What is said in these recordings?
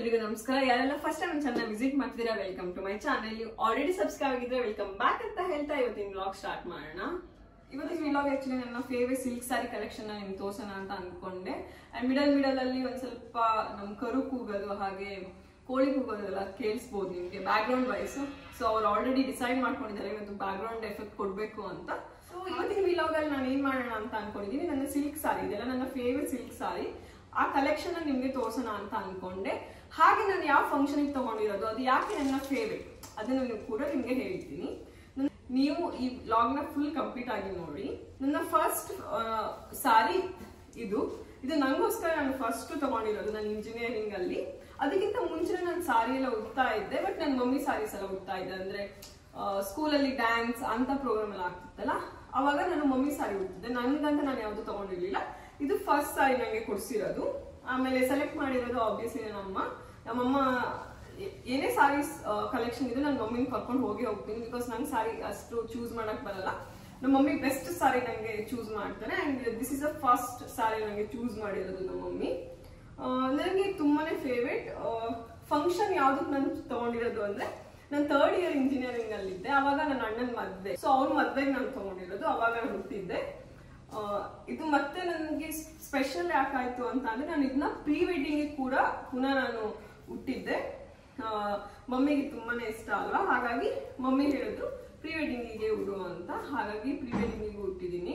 ಎಲ್ರಿಗೂ ನಮಸ್ಕಾರ ಯಾರೆಲ್ಲ ಫಸ್ಟ್ ಟೈಮ್ ಚಾನಲ್ ವಿಸಿಟ್ ಮಾಡ್ತೀರಾ ವೆಲ್ಕಮ್ ಟು ಮೈ ಚಾನಲ್ ನೀವು ಆಲ್ರೆಡಿ ಸಬ್ಸ್ಕ್ರೈಬ್ ಆಗಿದ್ರೆ ವೆಲ್ಕಮ್ ಬ್ಯಾಕ್ ಅಂತ ಹೇಳ್ತಾ ಇವತ್ತಿನ ವ್ಲಾಗ್ ಸ್ಟಾರ್ಟ್ ಮಾಡೋಣ ಇವತ್ತಿನ ವ್ಲಾಗ್ ಆಕ್ಚುಲಿ ನನ್ನ ಫೇವ್ರೆಟ್ ಸಿಲ್ಕ್ ಸ್ಯಾರಿ ಕಲೆಕ್ಷನ್ ನಿಮ್ಗೆ ತೋರ್ಸೋಣ ಅಂತ ಅನ್ಕೊಂಡೆ ಅಂಡ್ ಮಿಡಲ್ ಮಿಡಲ್ ಅಲ್ಲಿ ಒಂದ್ ಸ್ವಲ್ಪ ನಮ್ ಕರು ಕೂಗೋದು ಹಾಗೆ ಕೋಳಿ ಕೂಗೋದೆಲ್ಲ ಕೇಳಿಸ್ಬೋದು ನಿಮ್ಗೆ ಬ್ಯಾಕ್ ಗ್ರೌಂಡ್ ವೈಸ್ ಸೊ ಅವ್ರು ಆಲ್ರೆಡಿ ಡಿಸೈಡ್ ಮಾಡ್ಕೊಂಡಿದ್ದಾರೆ ಇವತ್ತು ಬ್ಯಾಕ್ ಗ್ರೌಂಡ್ ಎಫೆಕ್ಟ್ ಕೊಡ್ಬೇಕು ಅಂತ ಸೊ ಇವತ್ತಿನ ವಿಲಾಗ್ ಅಲ್ಲಿ ನಾನು ಏನ್ ಮಾಡೋಣ ಅಂತ ಅನ್ಕೊಂಡಿದೀನಿ ನನ್ನ ಸಿಲ್ಕ್ ಸಾರಿ ಇದೆಲ್ಲ ನನ್ನ ಫೇವ್ರೆಟ್ ಸಿಲ್ಕ್ ಸಾರಿ ಆ ಕಲೆಕ್ಷನ್ ನಿಮ್ಗೆ ತೋರ್ಸೋಣ ಅಂತ ಅನ್ಕೊಂಡೆ ಹಾಗೆ ನಾನು ಯಾವ ಫಂಕ್ಷನ್ ತಗೊಂಡಿರೋದು ಅದು ಯಾಕೆ ನನ್ನ ಫೇವ್ರೆಟ್ ಅದನ್ನು ಕೂಡ ನಿಮ್ಗೆ ಹೇಳ್ತೀನಿ ನನ್- ನೀವು ಈ ವ್ಲಾಗ್ ನ ಫುಲ್ ಕಂಪ್ಲೀಟ್ ಆಗಿ ನೋಡಿ ನನ್ನ ಫಸ್ಟ್ ಸಾರಿ ಇದು ಇದು ನಂಗೋಸ್ಕರ ನಾನು ಫಸ್ಟ್ ತಗೊಂಡಿರೋದು ನನ್ನ ಇಂಜಿನಿಯರಿಂಗ್ ಅಲ್ಲಿ ಅದಕ್ಕಿಂತ ಮುಂಚೆ ನಾನು ಸಾರಿ ಎಲ್ಲ ಉಡ್ತಾ ಇದ್ದೆ ಬಟ್ ನನ್ನ ಮಮ್ಮಿ ಸಾರೀಸ್ ಎಲ್ಲ ಉಡ್ತಾ ಇದ್ದೆ ಅಂದ್ರೆ ಸ್ಕೂಲಲ್ಲಿ ಡ್ಯಾನ್ಸ್ ಅಂತ ಪ್ರೋಗ್ರಾಮ್ ಎಲ್ಲ ಆಗ್ತಿತ್ತಲ್ಲ ಅವಾಗ ನಾನು ಮಮ್ಮಿ ಸಾರಿ ಉಡ್ತಿದ್ದೆ ನನ್ಗಂತ ನಾನು ಯಾವ್ದು ತಗೊಂಡಿರ್ಲಿಲ್ಲ ಇದು ಫಸ್ಟ್ ಸಾರಿ ನನಗೆ ಕೊಡ್ಸಿರೋದು ಆಮೇಲೆ ಸೆಲೆಕ್ಟ್ ಮಾಡಿರೋದು ಆಬ್ವಿಯಸ್ಲಿ ನಮ್ಮಮ್ಮ ನಮ್ಮಮ್ಮ ಏ- ಏನೇ ಸಾರೀಸ್ ಕಲೆಕ್ಷನ್ ಇದೆ ನನ್ನ ಮಮ್ಮಿನ ಕರ್ಕೊಂಡು ಹೋಗಿ ಹೋಗ್ತೀನಿ ಬಿಕಾಸ್ ನಂಗೆ ಸಾರಿ ಅಷ್ಟು ಚೂಸ್ ಮಾಡಕ್ ಬರಲ್ಲ ನಮ್ಮ ಮಮ್ಮಿ ಬೆಸ್ಟ್ ಸಾರಿ ನಂಗೆ ಚೂಸ್ ಮಾಡ್ತಾರೆ and this is a first sari ನಂಗೆ ಚೂಸ್ ಮಾಡಿರೋದು ನಮ್ಮ ಮಮ್ಮಿ ನನಗೆ ತುಂಬಾನೇ ಫೇವ್ರೇಟ್ ಫಂಕ್ಷನ್ ಯಾವ್ದಕ್ ನಾನು ತಗೊಂಡಿರೋದು ಅಂದ್ರೆ ನಾನು ಥರ್ಡ್ ಇಯರ್ ಇಂಜಿನಿಯರಿಂಗ್ ಅಲ್ಲಿ ಇದ್ದೆ ಅವಾಗ ನನ್ನ ಅಣ್ಣನ ಮದ್ವೆ ಸೊ ಅವ್ರ ಮದ್ವೆಗೆ ನಾನು ತಗೊಂಡಿರೋದು ಅವಾಗ ನಾನು ಹುಟ್ಟಿದ್ದೆ ಆ, ಇದು ಮತ್ತೆ ನನಗೆ ಸ್ಪೆಷಲ್ ಯಾಕಾಯ್ತು ಅಂತ ಅಂದ್ರೆ ನಾನು ಇದನ್ನ ಪ್ರೀ ವೆಡ್ಡಿಂಗ್ ಕೂಡ ಪುನಃ ನಾನು ಹುಟ್ಟಿದ್ದೆ ಆ, ಮಮ್ಮಿಗೆ ತುಂಬಾನೇ ಇಷ್ಟ ಅಲ್ವಾ ಹಾಗಾಗಿ ಮಮ್ಮಿ ಹೇಳಿದ್ರು ಪ್ರೀ ವೆಡ್ಡಿಂಗಿಗೆ ಉಡು ಅಂತ ಹಾಗಾಗಿ ಪ್ರೀ ವೆಡ್ಡಿಂಗಿಗೆ ಹುಟ್ಟಿದೀನಿ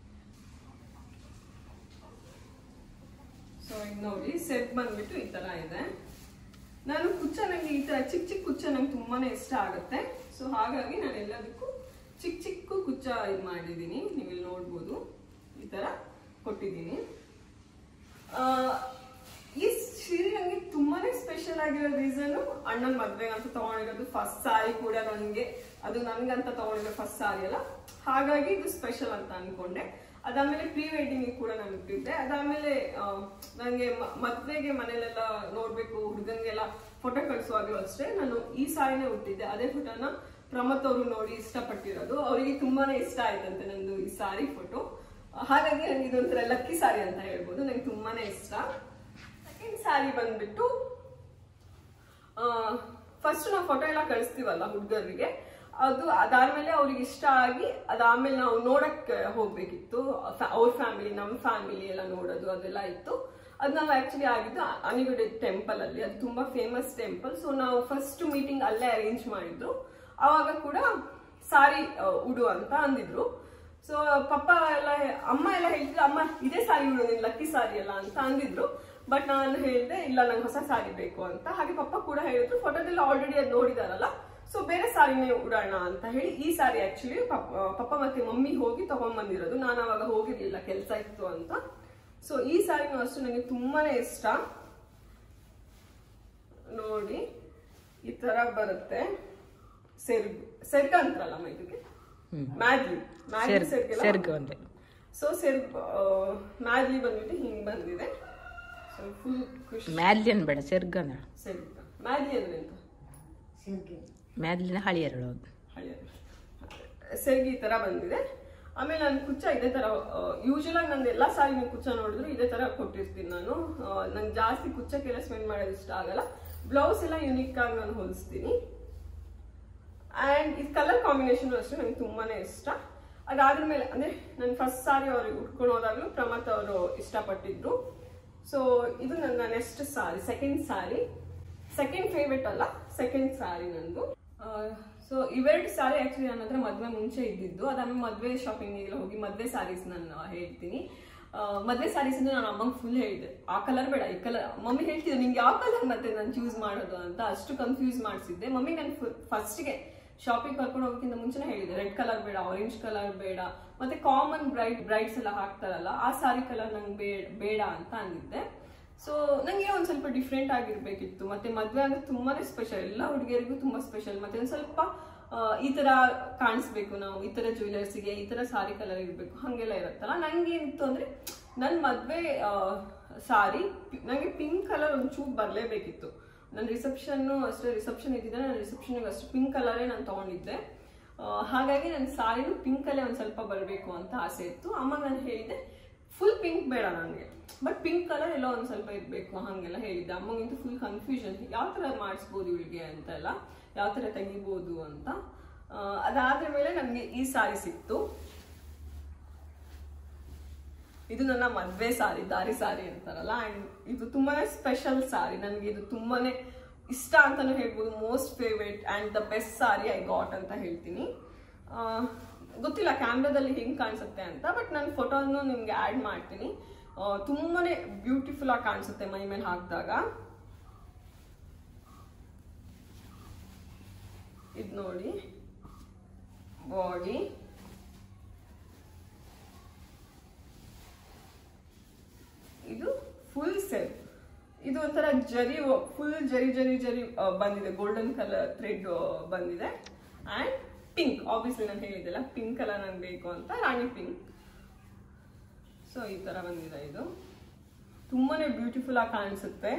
ಸೊ ಈಗ ನೋಡಿ ಸೆಟ್ ಬಂದ್ಬಿಟ್ಟು ಈ ತರ ಇದೆ ನಾನು ಕುಚ್ಚ ನಂಗೆ ಈ ತರ ಚಿಕ್ಕ ಚಿಕ್ಕ ಕುಚ್ಚ ನಂಗೆ ತುಂಬಾನೇ ಇಷ್ಟ ಆಗುತ್ತೆ ಸೊ ಹಾಗಾಗಿ ನಾನು ಎಲ್ಲದಕ್ಕೂ ಚಿಕ್ಕ ಚಿಕ್ಕ ಕುಚ್ಚ ಇದು ಮಾಡಿದ್ದೀನಿ ನೀವು ಇಲ್ಲಿ ನೋಡ್ಬೋದು ಈ ತರ ಕೊಟ್ಟಿದ್ದೀನಿ ಆ, ಈ ಸೀರೆ ನನಗೆ ತುಂಬಾನೇ ಸ್ಪೆಷಲ್ ಆಗಿರೋ ರೀಸನ್ ಅಣ್ಣನ ಮದ್ವೆಗೆ ಅಂತ ತಗೊಂಡಿರೋದು ಫಸ್ಟ್ ಸಾರಿ ಕೂಡ ನನಗೆ ಅದು ನನ್ಗಂತ ತಗೊಂಡಿರೋ ಫಸ್ಟ್ ಸಾರಿ ಅಲ್ಲ ಹಾಗಾಗಿ ಇದು ಸ್ಪೆಷಲ್ ಅಂತ ಅನ್ಕೊಂಡೆ ಅದಾದ್ಮೇಲೆ ಪ್ರೀ ವೆಡ್ಡಿಂಗ್ ಕೂಡ ನಾನು ಇಟ್ಟಿದ್ದೆ ಅದಾದ್ಮೇಲೆ ಆ, ನಂಗೆ ಮ- ಮದ್ವೆಗೆ ಮನೇಲೆಲ್ಲ ನೋಡ್ಬೇಕು ಹುಡುಗಂಗೆಲ್ಲ ಫೋಟೋ ಕಳಿಸುವಾಗಲೂ ಅಷ್ಟೇ ನಾನು ಈ ಸಾರಿನೇ ಹುಟ್ಟಿದ್ದೆ ಅದೇ ಫೋಟೋನ ಪ್ರಮತ್ ಅವರು ನೋಡಿ ಇಷ್ಟಪಟ್ಟಿರೋದು ಅವರಿಗೆ ತುಂಬಾನೇ ಇಷ್ಟ ಆಯ್ತಂತೆ ನಂದು ಈ ಸಾರಿ ಫೋಟೋ ಹಾಗಾಗಿ ನನಗೆ ಇದೊಂಥರ ಲಕ್ಕಿ ಸಾರಿ ಅಂತ ಹೇಳ್ಬೋದು ನಂಗೆ ತುಂಬಾನೇ ಇಷ್ಟ ಸೆಕೆಂಡ್ ಸಾರಿ ಬಂದ್ಬಿಟ್ಟು ಫಸ್ಟ್ ನಾವು ಫೋಟೋ ಎಲ್ಲ ಕಳಿಸ್ತೀವಲ್ಲ ಹುಡುಗರಿಗೆ ಅದು ಅದಾದ್ಮೇಲೆ ಅವ್ರಿಗೆ ಇಷ್ಟ ಆಗಿ ಅದಾದ್ಮೇಲೆ ನಾವು ನೋಡಕ್ಕೆ ಹೋಗ್ಬೇಕಿತ್ತು ಫ್ಯಾ- ಅವ್ರ ಫ್ಯಾಮಿಲಿ ನಮ್ಮ ಫ್ಯಾಮಿಲಿ ಎಲ್ಲ ನೋಡೋದು ಅದೆಲ್ಲ ಇತ್ತು ಅದು ನಾವು ಆಕ್ಚುಲಿ ಆಗಿದ್ದು ಅನಿಗುಡಿ ಟೆಂಪಲ್ ಅಲ್ಲಿ ಅದು ತುಂಬಾ ಫೇಮಸ್ ಟೆಂಪಲ್ ಸೊ ನಾವು ಫಸ್ಟ್ ಮೀಟಿಂಗ್ ಅಲ್ಲೇ ಅರೇಂಜ್ ಮಾಡಿದ್ರು ಅವಾಗ ಕೂಡ ಸಾರಿ ಆ, ಉಡು ಅಂತ ಅಂದಿದ್ರು ಸೊ ಪಪ್ಪ ಎಲ್ಲ ಹೇ- ಅಮ್ಮ ಎಲ್ಲ ಹೇಳ್ತಿದ್ರು ಅಮ್ಮ ಇದೇ ಸಾರಿ ಉಡು ನೀನ್ ಲಕ್ಕಿ ಸಾರಿ ಅಲ್ಲ ಅಂತ ಅಂದಿದ್ರು ಬಟ್ ನಾನು ಹೇಳಿದೆ ಇಲ್ಲ ನಂಗೆ ಹೊಸ ಸಾರಿ ಬೇಕು ಅಂತ ಹಾಗೆ ಪಪ್ಪ ಕೂಡ ಹೇಳಿದ್ರು ಫೋಟೋದಲ್ಲಿ ಆಲ್ರೆಡಿ ಅದು ನೋಡಿದಾರಲ್ಲ ಸೊ ಬೇರೆ ಸಾರಿನೇ ಉಡೋಣ ಅಂತ ಹೇಳಿ ಈ ಸಾರಿ ಆಕ್ಚುಲಿ ಪಪ್ಪ ಮತ್ತೆ ಮಮ್ಮಿ ಹೋಗಿ ತಗೊಂಡ್ಬಂದಿರೋದು ನಾನು ಅವಾಗ ಹೋಗಿರ್ಲಿಲ್ಲ ಕೆಲಸ ಇತ್ತು ಅಂತ ಸೊ ಈ ಸಾರಿನೂ ಅಷ್ಟು ನನಗೆ ತುಂಬಾನೇ ಇಷ್ಟ ನೋಡಿ ಈ ತರ ಬರುತ್ತೆ ಸೆರ್ಗು ಸೆರ್ಗ ಅಂತಾರಲ್ಲಮ್ಮ ಇದಕ್ಕೆ ಮ್ಯಾದ್ಲಿ ಮ್ಯಾದ್ಲಿ ಸೆರ್ಗ್ ಸೆರ್ಗೆಲ್ಲ ಸೆರ್ಗ್ ಒಂದೇ ಸೊ ಸೆರ್ಗ್ ಮ್ಯಾದ್ಲಿ ಬಂದ್ಬಿಟ್ಟು ಹಿಂಗ್ ಬಂದಿದೆ ಸೊ ಫುಲ್ ಖುಷಿ ಮ್ಯಾದ್ಲಿನ್ ಬೇಡ ಸೆರ್ಗನ ಸೆರ್ಗ್ ಮ್ಯಾದ್ಲಿ ಅಂದ್ರೆ ಎಂತ ಮ್ಯಾದ್ಲಿನ ಹಳಿಯರಳು ಹಳೆಯ ಸೆರ್ಗಿ ಈ ತರ ಬಂದಿದೆ ಆಮೇಲೆ ನಾನು ಕುಚ್ಚ ಇದೇ ತರ ಯೂಶಲ್ ಆಗಿ ನಂದು ಎಲ್ಲಾ ಸಾರಿ ನೀವು ಕುಚ್ಚ ನೋಡಿದ್ರು ಇದೇ ತರ ಕೊಟ್ಟಿರ್ತೀನಿ ನಾನು ನಂಗೆ ಜಾಸ್ತಿ ಕುಚ್ಚಕ್ಕೆಲ್ಲ ಸ್ಪೆಂಡ್ ಮಾಡೋದು ಇಷ್ಟ ಆಗಲ್ಲ ಬ್ಲೌಸ್ ಎಲ್ಲ ಯುನಿಕ್ ಆಗಿ ನಾನು ಹೊಲಿಸ್ತೀನಿ ಅಂಡ್ ಇದು ಕಲರ್ ಕಾಂಬಿನೇಷನ್ ಅಷ್ಟೇ ನಂಗೆ ತುಂಬಾನೇ ಇಷ್ಟ ಅದಾದ್ರ ಮೇಲೆ ಅಂದ್ರೆ ನನ್ನ ಫಸ್ಟ್ ಸಾರಿ ಅವ್ರಿಗೆ ಉಟ್ಕೊಂಡು ಹೋದಾಗ್ಲೂ ಪ್ರಮತ್ ಅವರು ಇಷ್ಟಪಟ್ಟಿದ್ರು ಸೊ ಇದು ನನ್ನ next sari second sari second favourite ಅಲ್ಲ ಸೆಕೆಂಡ್ ಸಾರಿ ನಂದು ಸೊ ಇವೆರಡು ಸಾರಿ ಆಕ್ಚುಲಿ ನನ್ನ ಹತ್ರ ಮದ್ವೆ ಮುಂಚೆ ಇದ್ದಿದ್ದು ಅದಾದ್ಮೇಲೆ ಮದ್ವೆ ಶಾಪಿಂಗ್ ಎಲ್ಲ ಹೋಗಿ ಮದ್ವೆ ಸಾರೀಸ್ ನಾನು ಹೇಳ್ತೀನಿ ಆ, ಮದ್ವೆ ಸಾರೀಸ್ ಅಂದ್ರೆ ನಾನು ಅಮ್ಮಂಗೆ ಫುಲ್ ಹೇಳಿದೆ ಆ ಕಲರ್ ಬೇಡ ಈ ಕಲರ್ ಮಮ್ಮಿ ಹೇಳ್ತಿದ್ರು ನಿಂಗೆ ಯಾವ ಕಲರ್ ಮತ್ತೆ ನಾನು ಚೂಸ್ ಮಾಡೋದು ಅಂತ ಅಷ್ಟು ಕನ್ಫ್ಯೂಸ್ ಮಾಡಿಸಿದ್ದೆ ಮಮ್ಮಿ ನಾನು ಫಸ್ಟ್ಗೆ ಶಾಪಿಂಗ್ ಕರ್ಕೊಂಡು ಹೋಗೋಕ್ಕಿಂತ ಮುಂಚೆನೇ ಹೇಳಿದೆ ರೆಡ್ ಕಲರ್ ಬೇಡ ಆರೆಂಜ್ ಕಲರ್ ಬೇಡ ಮತ್ತೆ ಕಾಮನ್ ಬ್ರೈಟ್ ಬ್ರೈಡ್ಸ್ ಎಲ್ಲ ಹಾಕ್ತಾರಲ್ಲ ಆ ಸಾರಿ ಕಲರ್ ನಂಗೆ ಬೇಡ ಬೇಡ ಅಂತ ಅಂದಿದ್ದೆ ಸೊ ನಂಗೆ ಒಂದ್ ಸ್ವಲ್ಪ ಡಿಫ್ರೆಂಟ್ ಆಗಿರ್ಬೇಕಿತ್ತು ಮತ್ತೆ ಮದ್ವೆ ಅಂದ್ರೆ ತುಂಬಾನೇ ಸ್ಪೆಷಲ್ ಎಲ್ಲ ಹುಡುಗಿಯರಿಗೂ ತುಂಬಾ ಸ್ಪೆಷಲ್ ಮತ್ತೆ ಒಂದ್ ಸ್ವಲ್ಪ ಆ, ಈ ತರ ಕಾಣಿಸ್ಬೇಕು ನಾವು ಈ ತರ ಜ್ಯುವೆಲರ್ಸ್ಗೆ ಈ ತರ ಸಾರಿ ಕಲರ್ ಇರ್ಬೇಕು ಹಂಗೆಲ್ಲ ಇರುತ್ತಲ್ಲ ನಂಗೆ ಏನಿತ್ತು ಅಂದ್ರೆ ನನ್ ಮದ್ವೆ ಆ, ಸಾರಿ ಪಿ- ನಂಗೆ ಪಿಂಕ್ ಕಲರ್ ಒಂಚೂರು ಬರ್ಲೇಬೇಕಿತ್ತು ನನ್ನ ರಿಸೆಪ್ಷನ್ ಅಷ್ಟೇ ರಿಸೆಪ್ಷನ್ ಇದ್ದಿದ್ದೆ ನನ್ನ ರಿಸೆಪ್ಷನ್ಗೆ ಅಷ್ಟು ಪಿಂಕ್ ಕಲರೇ ನಾನು ತಗೊಂಡಿದ್ದೆ ಆ, ಹಾಗಾಗಿ ನನ್ನ ಸಾರಿನೂ ಪಿಂಕ್ ಅಲ್ಲೇ ಒಂದ್ ಸ್ವಲ್ಪ ಬರಬೇಕು ಅಂತ ಆಸೆ ಇತ್ತು ಅಮ್ಮ ನಾನು ಹೇಳಿದೆ ಫುಲ್ ಪಿಂಕ್ ಬೇಡ ನನಗೆ ಬಟ್ ಪಿಂಕ್ ಕಲರ್ ಎಲ್ಲೋ ಒಂದು ಸ್ವಲ್ಪ ಇರಬೇಕು ಹಾಗೆಲ್ಲ ಹೇಳಿದ್ದೆ ಅಮ್ಮಗಿಂತ ಫುಲ್ ಕನ್ಫ್ಯೂಷನ್ ಯಾವ ಥರ ಮಾಡಿಸ್ಬೋದು ಇವಳಿಗೆ ಅಂತೆಲ್ಲ ಯಾವ ಥರ ತೆಗಿಬೋದು ಅಂತ ಆ, ಅದಾದ ಮೇಲೆ ನನಗೆ ಈ ಸಾರಿ ಸಿಕ್ತು ಇದು ನನ್ನ ಮದ್ವೆ ಸಾರಿ ದಾರಿ ಸಾರಿ ಅಂತಾರಲ್ಲ ಅಂಡ್ ಇದು ತುಂಬಾನೇ ಸ್ಪೆಷಲ್ ಸಾರಿ ನನಗೆ ಇದು ತುಂಬಾನೇ ಇಷ್ಟ ಅಂತಾನು ಹೇಳ್ಬೋದು most favourite and the best sari I got ಅಂತ ಹೇಳ್ತೀನಿ ಆ, ಗೊತ್ತಿಲ್ಲ ಕ್ಯಾಮ್ರಾದಲ್ಲಿ ಹೆಂಗ್ ಕಾಣಿಸುತ್ತೆ ಅಂತ ಬಟ್ ನಾನು ಫೋಟೋನು ನಿಮ್ಗೆ ಆ್ಯಡ್ ಮಾಡ್ತೀನಿ ಆ, ತುಂಬಾನೇ ಬ್ಯೂಟಿಫುಲ್ ಆಗಿ ಕಾಣಿಸುತ್ತೆ ಮೈ ಮೇಲೆ ಹಾಕಿದಾಗ ಇದು ನೋಡಿ ಬಾಡಿ ಇದು ಫುಲ್ ಸೆಟ್ ಇದು ಒಂಥರ ಜರಿ ಫುಲ್ ಜರಿ ಜರಿ ಜರಿ ಆ, ಬಂದಿದೆ ಗೋಲ್ಡನ್ ಕಲರ್ ಥ್ರೆಡ್ ಬಂದಿದೆ ಅಂಡ್ ಪಿಂಕ್ ಆಬ್ವಿಯಸ್ಲಿ ನಾನು ಹೇಳಿದ್ದೆಲ್ಲ ಪಿಂಕ್ ಕಲರ್ ನಂಗೆ ಬೇಕು ಅಂತ ರಾಣಿ ಪಿಂಕ್ ಸೊ ಈ ತರ ಬಂದಿದೆ ಇದು ತುಂಬಾನೇ ಬ್ಯೂಟಿಫುಲ್ ಆಗಿ ಕಾಣಿಸುತ್ತೆ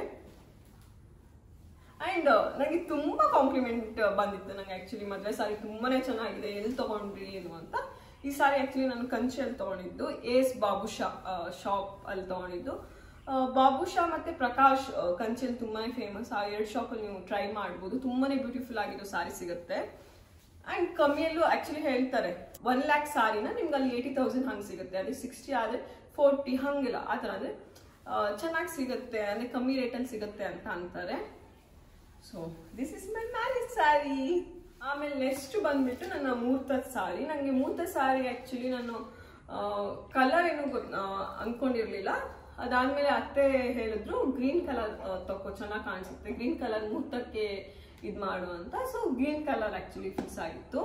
ಅಂಡ್ ನನಗೆ ತುಂಬಾ ಕಾಂಪ್ಲಿಮೆಂಟ್ ಬಂದಿತ್ತು ನಂಗೆ ಆಕ್ಚುಲಿ ಮದ್ವೆ ಸಾರಿ ತುಂಬಾನೇ ಚೆನ್ನಾಗಿದೆ ಎಲ್ಲಿ ತಗೊಂಡ್ರಿ ಏನು ಅಂತ ಈ ಸಾರಿ ಆಕ್ಚುಲಿ ನಾನು ಕಂಚಿಯಲ್ಲಿ ತಗೊಂಡಿದ್ದು ಏಸ್ ಬಾಬುಷಾ ಶಾಪ್ ಅಲ್ಲಿ ತಗೊಂಡಿದ್ದು ಆ, ಬಾಬುಷಾ ಮತ್ತೆ ಪ್ರಕಾಶ್ ಆ, ಕಂಚಿಯಲ್ಲಿ ತುಂಬಾನೇ ಫೇಮಸ್ ಆ ಎರಡು ಶಾಪ್ ಅಲ್ಲಿ ನೀವು ಟ್ರೈ ಮಾಡ್ಬೋದು ತುಂಬಾನೇ ಬ್ಯೂಟಿಫುಲ್ ಆಗಿರೋ ಸಾರಿ ಸಿಗುತ್ತೆ ಅಂಡ್ ಕಮ್ಮಿಯಲ್ಲೂ ಆಕ್ಚುಲಿ ಹೇಳ್ತಾರೆ ಒನ್ ಲ್ಯಾಕ್ ಸಾರಿನ ನಿಮ್ಗೆ ಅಲ್ಲಿ ಏಯ್ಟಿ ತೌಸಂಡ್ ಹಂಗೆ ಸಿಗುತ್ತೆ ಅದೇ ಸಿಕ್ಸ್ಟಿ ಆದ್ರೆ ಫೋರ್ಟಿ ಹಂಗಿಲ್ಲ ಆ ಥರ ಅಂದ್ರೆ ಚೆನ್ನಾಗಿ ಸಿಗುತ್ತೆ ಅಂದ್ರೆ ಕಮ್ಮಿ ರೇಟಲ್ಲಿ ಸಿಗುತ್ತೆ ಅಂತ ಅಂತಾರೆ so this is my marriage sari ಆಮೇಲೆ ನೆಕ್ಸ್ಟ್ ಬಂದ್ಬಿಟ್ಟು ನನ್ನ ಮೂರ್ತದ ಸಾರಿ ನನಗೆ ಮೂರ್ತ ಸಾರಿ ಆಕ್ಚುಲಿ ನಾನು ಕಲರ್ ಏನು ಗೊತ್ ಆ, ಅನ್ಕೊಂಡಿರ್ಲಿಲ್ಲ ಅದಾದ್ಮೇಲೆ ಅತ್ತೆ ಹೇಳಿದ್ರು ಗ್ರೀನ್ ಕಲರ್ ತಗೋ ಚೆನ್ನಾಗಿ ಕಾಣಿಸುತ್ತೆ ಗ್ರೀನ್ ಕಲರ್ ಮುಹೂರ್ತಕ್ಕೆ ಇದು ಮಾಡು ಅಂತ so green colour actually fix ಆಗಿತ್ತು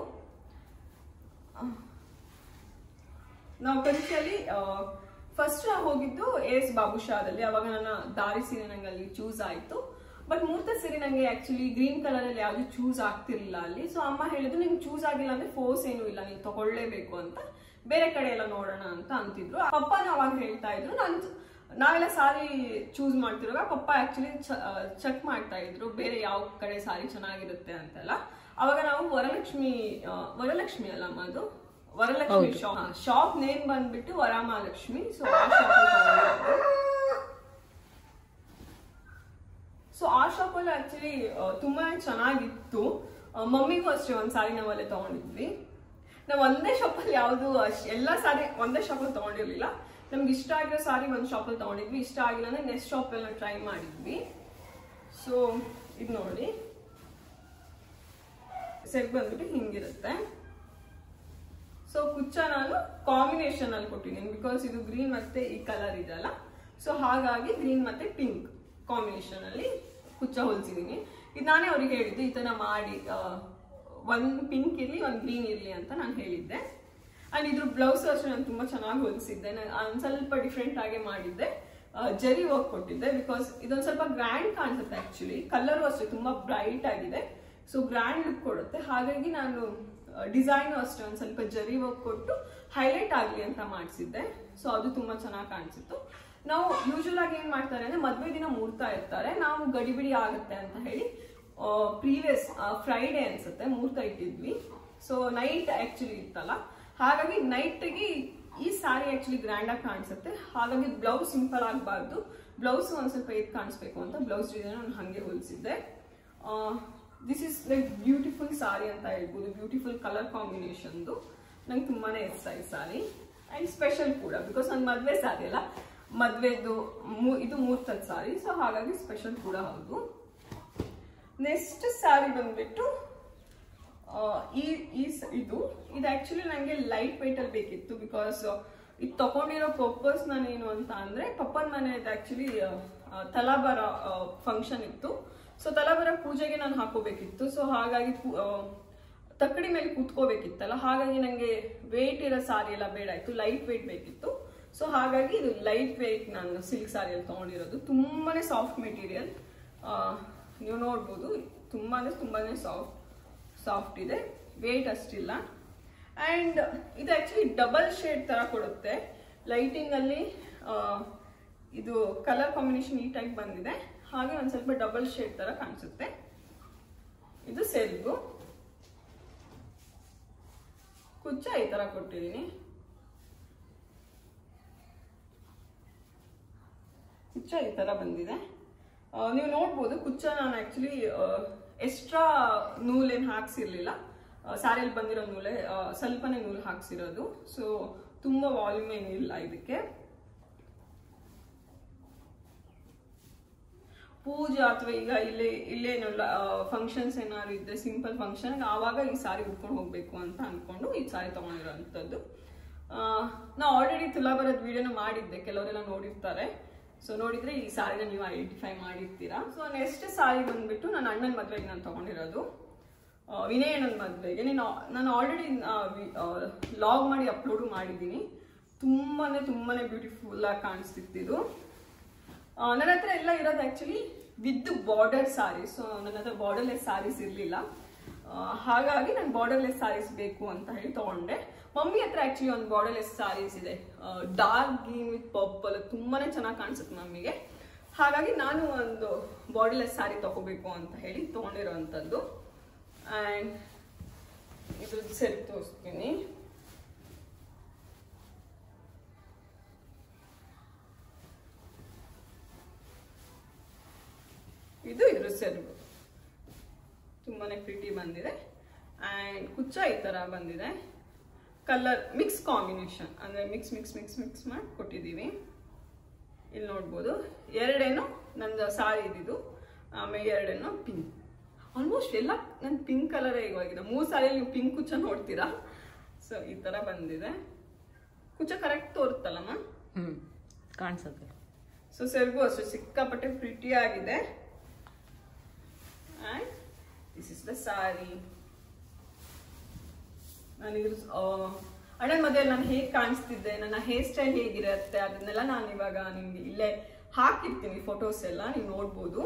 ನಾವು ಕಂಚಿಯಲ್ಲಿ ಫಸ್ಟ್ ಹೋಗಿದ್ದು ಎಸ್ ಬಾಬುಷಾದಲ್ಲಿ ಅವಾಗ ನನ್ನ ದಾರಿ ಸೀರೆ ನಂಗೆ ಅಲ್ಲಿ ಚೂಸ್ ಆಯ್ತು ಬಟ್ ಮೂರ್ತ ಸೀರೆ ನಂಗೆ ಆಕ್ಚುಲಿ ಗ್ರೀನ್ ಕಲರ್ ಅಲ್ಲಿ ಯಾವ್ದು ಚೂಸ್ ಆಗ್ತಿರ್ಲಿಲ್ಲ ಅಲ್ಲಿ ಸೊ ಅಮ್ಮ ಹೇಳಿದ್ರು ನಿಂಗೆ ಚೂಸ್ ಆಗಿಲ್ಲ ಅಂದ್ರೆ ಫೋರ್ಸ್ ಏನು ಇಲ್ಲ ನೀನು ತಗೊಳ್ಳೇಬೇಕು ಅಂತ ಬೇರೆ ಕಡೆ ಎಲ್ಲ ನೋಡೋಣ ಅಂತ ಅಂತಿದ್ರು ಪಪ್ಪನ ಅವಾಗ ಹೇಳ್ತಾ ಇದ್ರು ನಾನು ನಾವೆಲ್ಲ ಸಾರಿ ಚೂಸ್ ಮಾಡ್ತಿರುವಾಗ ಪಪ್ಪ ಆಕ್ಚುಲಿ ಚೆಕ್ ಮಾಡ್ತಾ ಇದ್ರು ಬೇರೆ ಯಾವ ಕಡೆ ಸಾರಿ ಚೆನ್ನಾಗಿರುತ್ತೆ ಅಂತೆಲ್ಲ ಅವಾಗ ನಾವು ವರಲಕ್ಷ್ಮಿ ಆ, ವರಲಕ್ಷ್ಮಿ ಅಲ್ಲ ಅಮ್ಮ ಅದು ವರಲಕ್ಷ್ಮಿ ಶಾಪ್ ಶಾಪ್ ನೇಮ್ ಬಂದ್ಬಿಟ್ಟು ವರಮಹಾಲಕ್ಷ್ಮಿ ಸೊ ಆ ಶಾಪ್ ಸೊ ಆ ಶಾಪ್ ಅಲ್ಲಿ ಆಕ್ಚುಲಿ ತುಂಬಾ ಚೆನ್ನಾಗಿತ್ತು ಆ, ಮಮ್ಮಿಗೂ ಅಷ್ಟೇ ಒಂದ್ ಸಾರಿ ನಾವು ಅಲ್ಲೇ ತಗೊಂಡಿದ್ವಿ ನಾವು ಒಂದೇ ಶಾಪ್ ಅಲ್ಲಿ ಯಾವ್ದು ಅಷ್ಟ್ ಎಲ್ಲ ಸಾರಿ ಒಂದೇ ಶಾಪ್ ಅಲ್ಲಿ ತಗೊಂಡಿರ್ಲಿಲ್ಲ ನಮ್ಗೆ ಇಷ್ಟ ಆಗಿರೋ ಸಾರಿ ಒಂದ್ ಶಾಪ್ ಅಲ್ಲಿ ತಗೊಂಡಿದ್ವಿ ಇಷ್ಟ ಆಗಿಲ್ಲ ಅಂದ್ರೆ ನೆಕ್ಸ್ಟ್ ಶಾಪ್ ಎಲ್ಲ ಟ್ರೈ ಮಾಡಿದ್ವಿ ಸೊ ಇದು ನೋಡಿ ಸೆಟ್ ಬಂದ್ಬಿಟ್ಟು ಹಿಂಗಿರುತ್ತೆ ಸೊ ಕುಚ್ಚ ನಾನು ಕಾಂಬಿನೇಷನ್ ಅಲ್ಲಿ ಕೊಟ್ಟಿದ್ದೀನಿ ಬಿಕಾಸ್ ಇದು ಗ್ರೀನ್ ಮತ್ತೆ ಈ ಕಲರ್ ಇದೆಲ್ಲ ಸೊ ಹಾಗಾಗಿ ಗ್ರೀನ್ ಮತ್ತೆ ಪಿಂಕ್ ಕಾಂಬಿನೇಷನ್ ಅಲ್ಲಿ ಕುಚ್ಚ ಹೊಲ್ಸಿದೀನಿ ಇದು ನಾನೇ ಅವ್ರಿಗೆ ಹೇಳಿದ್ದು ಈ ತರ ಮಾಡಿ ಆ, ಒಂದ್ ಪಿಂಕ್ ಇರ್ಲಿ ಒಂದ್ ಗ್ರೀನ್ ಇರ್ಲಿ ಅಂತ ನಾನು ಹೇಳಿದ್ದೆ ಅಂಡ್ ಇದ್ರ ಬ್ಲೌಸ್ ಅಷ್ಟೇ ನಾನು ತುಂಬಾ ಚೆನ್ನಾಗಿ ಹೊಲಿಸಿದ್ದೆ ನಾನು ಒಂದ್ ಸ್ವಲ್ಪ ಡಿಫ್ರೆಂಟ್ ಆಗಿ ಮಾಡಿದ್ದೆ ಆ, ಜರಿ ವರ್ಕ್ ಕೊಟ್ಟಿದ್ದೆ ಬಿಕಾಸ್ ಇದೊಂದ್ ಸ್ವಲ್ಪ ಗ್ರ್ಯಾಂಡ್ ಕಾಣಿಸುತ್ತೆ ಆಕ್ಚುಲಿ ಕಲರು ಅಷ್ಟೇ ತುಂಬಾ ಬ್ರೈಟ್ ಆಗಿದೆ ಸೊ ಗ್ರ್ಯಾಂಡ್ ಲುಕ್ ಕೊಡುತ್ತೆ ಹಾಗಾಗಿ ನಾನು ಡಿಸೈನ್ ಅಷ್ಟೇ ಒಂದ್ ಸ್ವಲ್ಪ ಜರಿ ವರ್ಕ್ ಕೊಟ್ಟು ಹೈಲೈಟ್ ಆಗ್ಲಿ ಅಂತ ಮಾಡಿಸಿದ್ದೆ ಸೊ ಅದು ತುಂಬಾ ಚೆನ್ನಾಗಿ ಕಾಣಿಸಿತ್ತು ನಾವು ಯೂಶುವಲ್ ಆಗಿ ಏನ್ ಮಾಡ್ತಾರೆ ಅಂದ್ರೆ ಮದ್ವೆ ದಿನ ಮುಹೂರ್ತ ಇರ್ತಾರೆ ನಾವು ಗಡಿಬಿಡಿ ಆಗುತ್ತೆ ಅಂತ ಹೇಳಿ ಪ್ರೀವಿಯಸ್ ಫ್ರೈಡೆ ಅನ್ಸುತ್ತೆ ಮುಹೂರ್ತ ಇಟ್ಟಿದ್ವಿ ಸೊ ನೈಟ್ ಆಕ್ಚುಲಿ ಇತ್ತಲ್ಲ ಹಾಗಾಗಿ ನೈಟ್ಗೆ ಈ ಸಾರಿ ಆಕ್ಚುಲಿ ಗ್ರ್ಯಾಂಡ್ ಆಗಿ ಕಾಣಿಸುತ್ತೆ ಹಾಗಾಗಿ ಬ್ಲೌಸ್ ಸಿಂಪಲ್ ಆಗಬಾರ್ದು ಬ್ಲೌಸ್ ಒಂದ್ ಸ್ವಲ್ಪ ಎದ್ ಕಾಣಿಸ್ಬೇಕು ಅಂತ ಬ್ಲೌಸ್ ಡಿಸೈನ್ ನಾನು ಹಂಗೆ ಹೊಲಿಸಿದ್ದೆ this is like beautiful sari ಅಂತ ಹೇಳ್ಬೋದು ಬ್ಯೂಟಿಫುಲ್ ಕಲರ್ ಕಾಂಬಿನೇಷನ್ದು ನಂಗೆ ತುಂಬಾನೇ ಇಷ್ಟ ಈ ಸಾರಿ ಅಂಡ್ ಸ್ಪೆಷಲ್ ಕೂಡ ಬಿಕಾಸ್ ನನ್ನ ಮದ್ವೆ ಸಾರಿ ಅಲ್ಲ ಮದ್ವೆದು ಮು- ಇದು ಮೂರ್ತದ ಸಾರಿ ಸೊ ಹಾಗಾಗಿ ಸ್ಪೆಷಲ್ ಕೂಡ ಹೌದು ನೆಕ್ಸ್ಟ್ ಸ್ಯಾರಿ ಬಂದ್ಬಿಟ್ಟು ಆ, ಈ ಈ ಸ- ಇದು ಇದು ಆಕ್ಚುಲಿ ನನಗೆ ಲೈಟ್ ವೆಯ್ಟ್ ಅಲ್ಲಿ ಬೇಕಿತ್ತು ಬಿಕಾಸ್ ಇದು ತಗೊಂಡಿರೋ ಪರ್ಪಸ್ ನಾನೇನು ಅಂತ ಅಂದ್ರೆ ಪಪ್ಪನ ಮನೆಯದು ಆಕ್ಚುಲಿ ತಲಾಬರ ಫಂಕ್ಷನ್ ಇತ್ತು ಸೊ ತಲಾಬರ ಪೂಜೆಗೆ ನಾನು ಹಾಕೋಬೇಕಿತ್ತು ಸೊ ಹಾಗಾಗಿ ಪೂ- ಆ, ತಕ್ಕಡಿ ಮೇಲೆ ಕೂತ್ಕೋಬೇಕಿತ್ತಲ್ಲ ಹಾಗಾಗಿ ನನಗೆ ವೆಯ್ಟ್ ಇರೋ ಸಾರಿ ಎಲ್ಲ ಬೇಡ ಇತ್ತು ಲೈಟ್ ವೆಯ್ಟ್ ಬೇಕಿತ್ತು ಸೊ ಹಾಗಾಗಿ ಇದು ಲೈಟ್ ವೆಯ್ಟ್ ನಾನು ಸಿಲ್ಕ್ ಸಾರಿಯಲ್ಲಿ ತಗೊಂಡಿರೋದು ತುಂಬಾನೇ ಸಾಫ್ಟ್ ಮೆಟೀರಿಯಲ್ ನೀವು ನೋಡ್ಬೋದು ತುಂಬಾ ಅಂದ್ರೆ ತುಂಬಾನೇ ಸಾಫ್ಟ್ ಸಾಫ್ಟ್ ಇದೆ ವೇಟ್ ಅಷ್ಟಿಲ್ಲ ಅಂಡ್ ಇದು ಆಕ್ಚುಲಿ ಡಬಲ್ ಶೇಡ್ ತರ ಕೊಡುತ್ತೆ ಲೈಟಿಂಗ್ ಅಲ್ಲಿ ಆ, ಇದು ಕಲರ್ ಕಾಂಬಿನೇಷನ್ ಈ ಟೈಪ್ ಬಂದಿದೆ ಹಾಗೆ ಒಂದ್ ಸ್ವಲ್ಪ ಡಬಲ್ ಶೇಡ್ ತರ ಕಾಣಿಸುತ್ತೆ ಇದು ಸೆಲ್ಗು ಕುಚ್ಚ ಈ ತರ ಕೊಟ್ಟಿದ್ದೀನಿ ಕುಚ್ಚ ಈ ಥರ ಬಂದಿದೆ ಆ, ನೀವು ನೋಡ್ಬೋದು ಕುಚ್ಚ ನಾನು ಆ್ಯಕ್ಚುಲಿ ಎಕ್ಸ್ಟ್ರಾ ನೂಲೇನು ಹಾಕ್ಸಿರ್ಲಿಲ್ಲ ಸ್ಯಾರಿಯಲ್ಲಿ ಬಂದಿರೋ ನೂಲೆ ಆ, ಸ್ವಲ್ಪನೇ ನೂಲು ಹಾಕ್ಸಿರೋದು ಸೊ ತುಂಬ ವಾಲ್ಯೂಮ್ ಏನಿಲ್ಲ ಇದಕ್ಕೆ ಪೂಜೆ ಅಥವಾ ಈಗ ಇಲ್ಲೇ ಇಲ್ಲೇನಲ್ಲ ಫಂಕ್ಷನ್ಸ್ ಏನಾದ್ರು ಇದ್ರೆ ಸಿಂಪಲ್ ಫಂಕ್ಷನ್ ಆವಾಗ ಈ ಸಾರಿ ಉಟ್ಕೊಂಡು ಹೋಗ್ಬೇಕು ಅಂತ ಅನ್ಕೊಂಡು ಈ ಸಾರಿ ತಗೊಂಡಿರೋಂಥದ್ದು ಆ, ನಾ ಆಲ್ರೆಡಿ ತುಲಾಭರದ ವಿಡಿಯೋನ ಮಾಡಿದ್ದೆ ಕೆಲವರೆಲ್ಲ ನೋಡಿರ್ತಾರೆ ಸೊ ನೋಡಿದ್ರೆ ಈ ಸಾರಿನ ನೀವು ಐಡೆಂಟಿಫೈ ಮಾಡಿರ್ತೀರಾ ಸೊ ನೆಕ್ಸ್ಟ್ ಸಾರಿ ಬಂದ್ಬಿಟ್ಟು ನನ್ನ ಅಣ್ಣನ ಮದ್ವೆಗೆ ನಾನು ತಗೊಂಡಿರೋದು ಆ, ವಿನಯ್ ಅಣ್ಣನ ಮದ್ವೆಗೆ ನೀನು ನಾನು ಆಲ್ರೆಡಿ ಲಾಗ್ ಮಾಡಿ ಅಪ್ಲೋಡು ಮಾಡಿದ್ದೀನಿ ತುಂಬಾನೇ ತುಂಬಾನೇ ಬ್ಯೂಟಿಫುಲ್ ಆಗಿ ಕಾಣಿಸ್ತಿತ್ತು ಇದು ಆ, ನನ್ನ ಹತ್ರ ಎಲ್ಲ ಇರೋದು actually with border saris so ನನ್ನ ಹತ್ರ ಬಾರ್ಡರ್ಲೆಸ್ ಸಾರೀಸ್ ಇರಲಿಲ್ಲ ಹಾಗಾಗಿ ನಾನು ಬಾರ್ಡರ್ಲೆಸ್ ಸಾರೀಸ್ ಬೇಕು ಅಂತ ಹೇಳಿ ತಗೊಂಡೆ ಮಮ್ಮಿ ಹತ್ರ ಆಕ್ಚುಲಿ ಒಂದು ಬಾರ್ಡರ್ಲೆಸ್ ಸಾರೀಸ್ ಇದೆ ಡಾರ್ಕ್ ಗ್ರೀನ್ ವಿತ್ ಪರ್ಪಲ್ ತುಂಬಾನೇ ಚೆನ್ನಾಗಿ ಕಾಣಿಸುತ್ತೆ ಮಮ್ಮಿಗೆ ಹಾಗಾಗಿ ನಾನು ಒಂದು ಬಾರ್ಡರ್ಲೆಸ್ ಸಾರಿ ತಗೋಬೇಕು ಅಂತ ಹೇಳಿ ತಗೊಂಡಿರೋವಂಥದ್ದು ಆ್ಯಂಡ್ ಇದ್ರದ್ದು ಸರಿ ತೋರಿಸ್ತೀನಿ ಇದು ಇದ್ರ ಸೆರಗು ತುಂಬಾನೇ ಪ್ರಿಟಿ ಬಂದಿದೆ ಆ್ಯಂಡ್ ಕುಚ್ಚ ಈ ಥರ ಬಂದಿದೆ ಕಲರ್ ಮಿಕ್ಸ್ ಕಾಂಬಿನೇಷನ್ ಅಂದರೆ ಮಿಕ್ಸ್ ಮಿಕ್ಸ್ ಮಿಕ್ಸ್ ಮಿಕ್ಸ್ ಮಾಡಿ ಕೊಟ್ಟಿದ್ದೀವಿ ಇಲ್ಲಿ ನೋಡ್ಬೋದು ಎರಡೇನು ನಂದು ಸಾರಿ ಇದ್ದಿದ್ದು ಆಮೇಲೆ ಎರಡೇನು ಪಿಂಕ್ ಆಲ್ಮೋಸ್ಟ್ ಎಲ್ಲ ನನ್ನ ಪಿಂಕ್ ಕಲರೇ ಇವಾಗಿದೆ ಮೂರು ಸಾರಿಯಲ್ಲಿ ನೀವು ಪಿಂಕ್ ಕುಚ್ಚ ನೋಡ್ತೀರಾ ಸೊ ಈ ಥರ ಬಂದಿದೆ ಕುಚ್ಚ ಕರೆಕ್ಟ್ ತೋರುತ್ತಲ್ಲಮ್ಮ ಹ್ಞೂ ಕಾಣಿಸುತ್ತೆ ಸೊ ಸೆರಗು ಅಷ್ಟೇ ಸಿಕ್ಕಾಪಟ್ಟೆ ಪ್ರಿಟಿ ಆಗಿದೆ and this is the sari ನಾನಿದ್ರ ಅಣ್ಣನ ಮದುವೆ ನಾನು ಹೇಗೆ ಕಾಣಿಸ್ತಿದ್ದೆ ನನ್ನ ಹೇರ್ ಸ್ಟೈಲ್ ಹೇಗಿರುತ್ತೆ ಅದನ್ನೆಲ್ಲ ನಾನು ಇವಾಗ ನಿಮ್ಗೆ ಇಲ್ಲೇ ಹಾಕಿರ್ತೀನಿ ಫೋಟೋಸ್ ಎಲ್ಲ ನೀವು ನೋಡ್ಬೋದು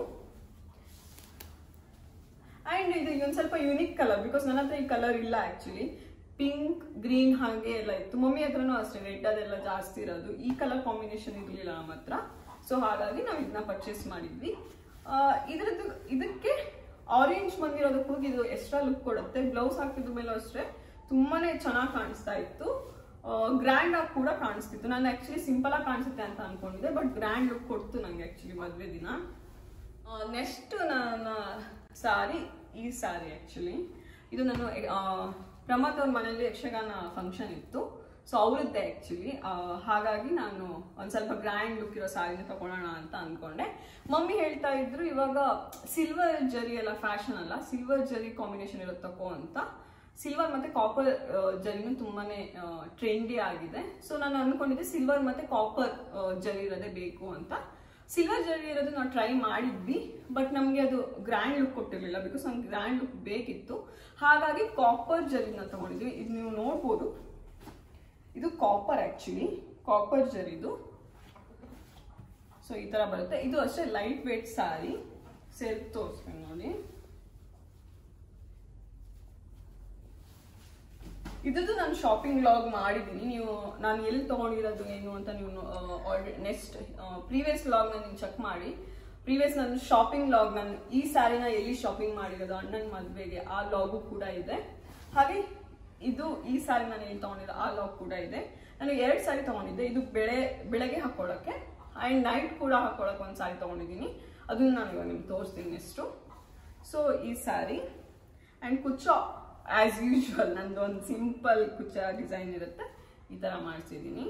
ಆ್ಯಂಡ್ ಇದು ಒಂದು ಸ್ವಲ್ಪ ಯುನಿಕ್ ಕಲರ್ ಬಿಕಾಸ್ ನನ್ನ ಹತ್ರ ಈ ಕಲರ್ ಇಲ್ಲ ಆ್ಯಕ್ಚುಲಿ ಪಿಂಕ್ ಗ್ರೀನ್ ಹಾಗೆ ಎಲ್ಲ ಇತ್ತು ಮಮ್ಮಿ ಹತ್ರನೂ ಅಷ್ಟೇ ರೆಡ್ ಅದೆಲ್ಲ ಜಾಸ್ತಿ ಇರೋದು ಈ ಕಲರ್ ಕಾಂಬಿನೇಷನ್ ಇರಲಿಲ್ಲ ನಮ್ಮ ಹತ್ರ ಸೊ ಹಾಗಾಗಿ ನಾವು ಇದನ್ನ ಪರ್ಚೇಸ್ ಮಾಡಿದ್ವಿ ಆ, ಇದ್ರದ್ದು ಇದಕ್ಕೆ ಆರೆಂಜ್ ಬಂದಿರೋದಕ್ಕೂ ಇದು ಎಕ್ಸ್ಟ್ರಾ ಲುಕ್ ಕೊಡುತ್ತೆ ಬ್ಲೌಸ್ ಹಾಕಿದ ಮೇಲೂ ಅಷ್ಟೇ ತುಂಬಾನೇ ಚೆನ್ನಾಗಿ ಕಾಣಿಸ್ತಾ ಇತ್ತು ಗ್ರ್ಯಾಂಡ್ ಆಗಿ ಕೂಡ ಕಾಣಿಸ್ತಿತ್ತು ನಾನು ಆಕ್ಚುಲಿ ಸಿಂಪಲ್ ಆಗಿ ಕಾಣಿಸುತ್ತೆ ಅಂತ ಅನ್ಕೊಂಡಿದ್ದೆ ಬಟ್ ಗ್ರ್ಯಾಂಡ್ ಲುಕ್ ಕೊಡ್ತು ನಂಗೆ ಆಕ್ಚುಲಿ ಮದುವೆ ದಿನ ನೆಕ್ಸ್ಟ್ ನನ್ನ ಸಾರಿ ಈ ಸಾರಿ ಆಕ್ಚುಲಿ ಇದು ನಾನು ಆ, ಪ್ರಮೋದ್ ಅವ್ರ ಮನೆಯಲ್ಲಿ ಯಕ್ಷಗಾನ ಫಂಕ್ಷನ್ ಇತ್ತು ಸೊ ಅವರದ್ದೇ ಆಕ್ಚುಲಿ ಹಾಗಾಗಿ ನಾನು ಒಂದ್ ಸ್ವಲ್ಪ ಗ್ರ್ಯಾಂಡ್ ಲುಕ್ ಇರೋ ಸಾರಿನ ತಗೊಳ್ಳೋಣ ಅಂತ ಅನ್ಕೊಂಡೆ ಮಮ್ಮಿ ಹೇಳ್ತಾ ಇದ್ರು ಇವಾಗ ಸಿಲ್ವರ್ ಜರಿ ಎಲ್ಲ ಫ್ಯಾಷನ್ ಅಲ್ಲ ಸಿಲ್ವರ್ ಜರಿ ಕಾಂಬಿನೇಷನ್ ಇರೋ ತಗೋ ಅಂತ ಸಿಲ್ವರ್ ಮತ್ತೆ ಕಾಪರ್ ಜರಿನೂ ತುಂಬಾನೇ ಟ್ರೆಂಡಿ ಆಗಿದೆ ಸೊ ನಾನು ಅನ್ಕೊಂಡಿದ್ದೆ ಸಿಲ್ವರ್ ಮತ್ತೆ ಕಾಪರ್ ಜರಿ ಇರೋದೇ ಬೇಕು ಅಂತ ಸಿಲ್ವರ್ ಜರಿ ಇರೋದು ನಾವು ಟ್ರೈ ಮಾಡಿದ್ವಿ ಬಟ್ ನಮಗೆ ಅದು ಗ್ರ್ಯಾಂಡ್ ಲುಕ್ ಕೊಟ್ಟಿರಲಿಲ್ಲ ಬಿಕಾಸ್ ನಮ್ಗೆ ಗ್ರ್ಯಾಂಡ್ ಲುಕ್ ಬೇಕಿತ್ತು ಹಾಗಾಗಿ ಕಾಪರ್ ಜರಿನ ತಗೊಂಡಿದ್ವಿ ಇದು ನೀವು ನೋಡ್ಬೋದು ಇದು ಕಾಪರ್ ಆಕ್ಚುಲಿ ಕಾಪರ್ ಜರಿದು ಸೊ ಈ ತರ ಬರುತ್ತೆ ಇದು ಅಷ್ಟೇ ಲೈಟ್ ವೇಟ್ ಸಾರಿ ಸೆಲ್ಫ್ ತೋರಿಸ್ತೀನಿ ನೋಡಿ ಇದ್ದು ನಾನು ಶಾಪಿಂಗ್ ಲಾಗ್ ಮಾಡಿದ್ದೀನಿ ನೀವು ನಾನು ಎಲ್ಲಿ ತಗೊಂಡಿರೋದು ಏನು ಅಂತ ನೀವು ಆಲ್ರೆಡಿ ನೆಕ್ಸ್ಟ್ ಪ್ರೀವಿಯಸ್ ಲಾಗ್ ನೀವು ಚೆಕ್ ಮಾಡಿ ಪ್ರೀವಿಯಸ್ ನನ್ನ ಶಾಪಿಂಗ್ ಲಾಗ್ ನಾನು ಈ ಸ್ಯಾರಿನ ಎಲ್ಲಿ ಶಾಪಿಂಗ್ ಮಾಡಿರೋದು ಅಣ್ಣನ ಮದುವೆಗೆ ಆ ಲಾಗು ಕೂಡ ಇದೆ ಹಾಗೆ ಇದು ಈ ಸ್ಯಾರಿ ನಾನು ಎಲ್ಲಿ ತಗೊಂಡಿರೋ ಆ ಲಾಗ್ ಕೂಡ ಇದೆ ನಾನು ಎರಡು ಸ್ಯಾರಿ ತಗೊಂಡಿದ್ದೆ ಇದು ಬೆಳೆ ಬೆಳಗ್ಗೆ ಹಾಕೊಳ್ಳೋಕ್ಕೆ ಆ್ಯಂಡ್ ನೈಟ್ ಕೂಡ ಹಾಕೊಳ್ಳೋಕೆ ಒಂದು ಸ್ಯಾರಿ ತಗೊಂಡಿದ್ದೀನಿ ಅದನ್ನ ನಾನು ಇವಾಗ ನಿಮ್ಗೆ ತೋರಿಸ್ತೀನಿ ನೆಕ್ಸ್ಟು ಸೊ ಈ ಸ್ಯಾರಿ ಆ್ಯಂಡ್ ಕುಚ್ಚ ಆಸ್ ಯೂಶುವಲ್ ನಂದು ಒಂದು ಸಿಂಪಲ್ ಕುಚ್ಚ ಡಿಸೈನ್ ಇರುತ್ತೆ ಈ ಥರ ಮಾಡಿಸಿದ್ದೀನಿ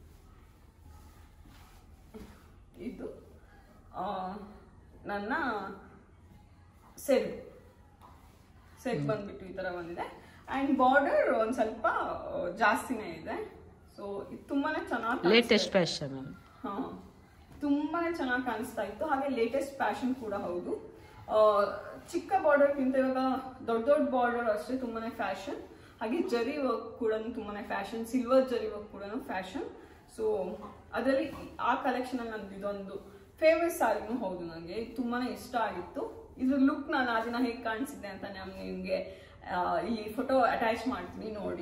ಇದು ಆ, ನನ್ನ ಸೆರಗು ಸೆಟ್ ಬಂದ್ಬಿಟ್ಟು ಈ ಥರ ಬಂದಿದೆ ಆ್ಯಂಡ್ ಬಾರ್ಡರ್ ಒಂದು ಸ್ವಲ್ಪ ಆ, ಜಾಸ್ತಿನೇ ಇದೆ ಸೊ ಇದು ತುಂಬಾನೇ ಚೆನ್ನಾಗಿ ಲೇಟೆಸ್ಟ್ ಫ್ಯಾಷನ್ ಹಾ ತುಂಬಾನೇ ಚೆನ್ನಾಗಿ ಕಾಣಿಸ್ತಾ ಇತ್ತು ಹಾಗೆ ಲೇಟೆಸ್ಟ್ ಫ್ಯಾಷನ್ ಕೂಡ ಹೌದು ಆ, ಚಿಕ್ಕ ಬಾರ್ಡರ್ಗಿಂತ ಇವಾಗ ದೊಡ್ಡ ದೊಡ್ಡ ಬಾರ್ಡರ್ ಅಷ್ಟೇ ತುಂಬಾನೇ ಫ್ಯಾಷನ್ ಹಾಗೆ ಜರಿ ವರ್ಕ್ ಕೂಡ ತುಂಬಾನೇ ಫ್ಯಾಷನ್ ಸಿಲ್ವರ್ ಜರಿ ವರ್ಕ್ ಕೂಡ ಫ್ಯಾಷನ್ ಸೊ ಅದರಲ್ಲಿ ಆ ಕಲೆಕ್ಷನ್ ಅಲ್ಲಿ ನಂದು ಇದೊಂದು ಫೇವ್ರೆಟ್ ಸಾರಿನೂ ಹೌದು ನನಗೆ ಇದು ತುಂಬಾನೇ ಇಷ್ಟ ಆಗಿತ್ತು ಇದ್ರ ಲುಕ್ ನಾನು ಆ ದಿನ ಹೇಗೆ ಕಾಣಿಸಿದ್ದೆ ಅಂತ ನಾನು ನಿಮಗೆ ಇಲ್ಲಿ ಫೋಟೋ ಅಟ್ಯಾಚ್ ಮಾಡ್ತೀನಿ ನೋಡಿ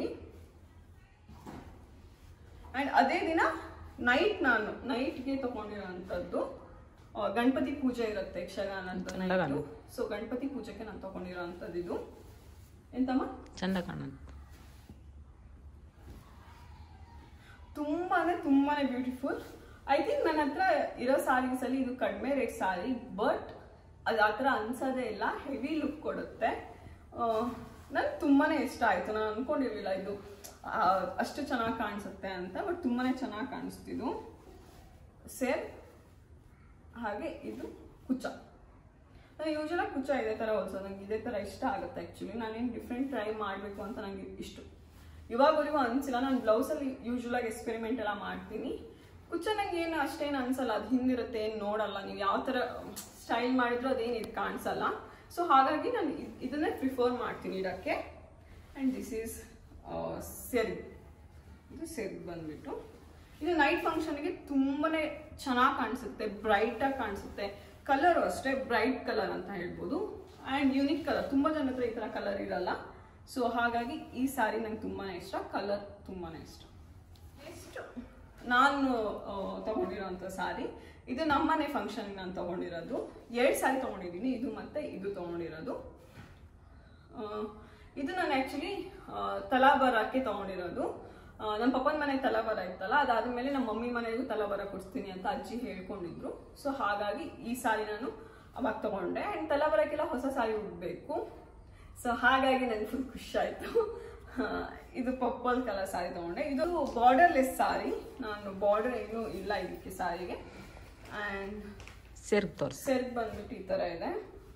ಅಂಡ್ ಅದೇ ದಿನ ನೈಟ್ ನಾನು ನೈಟ್ಗೆ ತಗೊಂಡಿರೋಂಥದ್ದು ಆ, ಗಣಪತಿ ಪೂಜೆ ಇರುತ್ತೆ ಯಕ್ಷಗಾನ ಅಂತ ಗಣಗಾನ. ಸೊ ಗಣಪತಿ ಪೂಜೆಗೆ ನಾನು ತಗೊಂಡಿರೋಂಥದ್ದು ಇದು ಎಂತಮ್ಮ ಚಂದ ಕಾಣುತ್ತೆ ತುಂಬಾನೇ ತುಂಬಾನೇ ಬ್ಯೂಟಿಫುಲ್ ಐ ಥಿಂಕ್ ನನ್ನ ಹತ್ರ ಇರೋ ಸಾರೀಸ್ ಅಲ್ಲಿ ಇದು ಕಡಿಮೆ ರೇಟ್ ಸಾರಿ ಬಟ್ ಅದು ಆ ಥರ ಅನ್ಸೋದೇ ಇಲ್ಲ ಹೆವಿ ಲುಕ್ ಕೊಡುತ್ತೆ ನನ್ಗೆ ತುಂಬಾನೇ ಇಷ್ಟ ಆಯ್ತು ನಾನು ಅನ್ಕೊಂಡಿರ್ಲಿಲ್ಲ ಇದು ಆ, ಅಷ್ಟು ಚೆನ್ನಾಗಿ ಕಾಣಿಸುತ್ತೆ ಅಂತ ಬಟ್ ತುಂಬಾನೇ ಚೆನ್ನಾಗಿ ಕಾಣಿಸ್ತಿದ್ದು ಸೇರ್ ಹಾಗೆ ಇದು ಕುಚ್ಚ ನಾನು ಯೂಶಲಾಗಿ ಕುಚ್ಚ ಇದೇ ಥರ ಹೊಲ್ಸೋದು ನಂಗೆ ಇದೇ ಥರ ಇಷ್ಟ ಆಗುತ್ತೆ ಆ್ಯಕ್ಚುಲಿ ನಾನೇನು ಡಿಫ್ರೆಂಟ್ ಟ್ರೈ ಮಾಡಬೇಕು ಅಂತ ನನಗೆ ಇಷ್ಟು ಇವಾಗವರೆಗೂ ಅನಿಸಿಲ್ಲ ನಾನು ಬ್ಲೌಸಲ್ಲಿ ಯೂಶಲಾಗಿ ಎಕ್ಸ್ಪೆರಿಮೆಂಟ್ ಎಲ್ಲ ಮಾಡ್ತೀನಿ ಕುಚ್ಚ ನಂಗೆ ಏನು ಅಷ್ಟೇನು ಅನ್ಸಲ್ಲ ಅದು ಹಿಂದಿರುತ್ತೆ ಏನು ನೋಡಲ್ಲ ನೀವು ಯಾವ ಥರ ಸ್ಟೈಲ್ ಮಾಡಿದ್ರು ಅದೇನು ಇದು ಕಾಣಿಸಲ್ಲ ಸೊ ಹಾಗಾಗಿ ನಾನು ಇದ್- ಇದನ್ನೇ ಪ್ರಿಫರ್ ಮಾಡ್ತೀನಿ ಇಡಕ್ಕೆ ಆ್ಯಂಡ್ ದಿಸ್ ಈಸ್ ಸೆರ್ಗ್ ಇದು ಸೆರ್ಗ್ ಬಂದ್ಬಿಟ್ಟು ಇದು ನೈಟ್ ಫಂಕ್ಷನ್ಗೆ ತುಂಬಾನೇ ಚೆನ್ನಾಗಿ ಕಾಣಿಸುತ್ತೆ ಬ್ರೈಟ್ ಆಗಿ ಕಾಣಿಸುತ್ತೆ ಕಲರು ಅಷ್ಟೇ ಬ್ರೈಟ್ ಕಲರ್ ಅಂತ ಹೇಳ್ಬೋದು ಆ್ಯಂಡ್ ಯೂನಿಕ್ ಕಲರ್ ತುಂಬ ಜನ ಹತ್ರ ಈ ಥರ ಕಲರ್ ಇರಲ್ಲ ಸೊ ಹಾಗಾಗಿ ಈ ಸ್ಯಾರಿ ನಂಗೆ ತುಂಬಾನೇ ಇಷ್ಟ ಕಲರ್ ತುಂಬಾನೇ ಇಷ್ಟ ನೆಕ್ಸ್ಟ್ ನಾನು ಆ, ತಗೊಂಡಿರೋಂಥ ಸಾರಿ ಇದು ನಮ್ಮನೆ ಫಂಕ್ಷನ್ಗೆ ನಾನು ತಗೊಂಡಿರೋದು ಎರಡು ಸಾರಿ ತಗೊಂಡಿದ್ದೀನಿ ಇದು ಮತ್ತೆ ಇದು ತಗೊಂಡಿರೋದು ಆ, ಇದು ನಾನು ಆ್ಯಕ್ಚುಲಿ ತಲಾಬರಕ್ಕೆ ತಗೊಂಡಿರೋದು ಆ, ನಮ್ಮ ಪಪ್ಪನ ಮನೆ ತಲಾಬರ ಇತ್ತಲ್ಲ ಅದಾದ್ಮೇಲೆ ನಮ್ಮ ಮಮ್ಮಿ ಮನೆಗೂ ತಲಾಬರ ಕೊಡಿಸ್ತೀನಿ ಅಂತ ಅಜ್ಜಿ ಹೇಳ್ಕೊಂಡಿದ್ರು ಸೊ ಹಾಗಾಗಿ ಈ ಸಾರಿ ನಾನು ಅವಾಗ ತಗೊಂಡೆ ಆ್ಯಂಡ್ ತಲಾಬರಕ್ಕೆಲ್ಲ ಹೊಸ ಸಾರಿ ಉಡ್ಬೇಕು ಸೊ ಹಾಗಾಗಿ ನನಗೆ ಫುಲ್ ಖುಷಿ ಆಯಿತು ಇದು ಪರ್ಪಲ್ ಕಲರ್ ಸಾರಿ ತಗೊಂಡೆ ಇದು ಬಾರ್ಡರ್ಲೆಸ್ ಸಾರಿ ನಾನು ಬಾರ್ಡರ್ ಏನೂ ಇಲ್ಲ ಇದಕ್ಕೆ ಸಾರಿಗೆ ಆ್ಯಂಡ್ ಸೆರ್ಗ್ ತೋರಿಸಿ ಸೆರ್ಗ್ ಬಂದ್ಬಿಟ್ಟು ಈ ಥರ ಇದೆ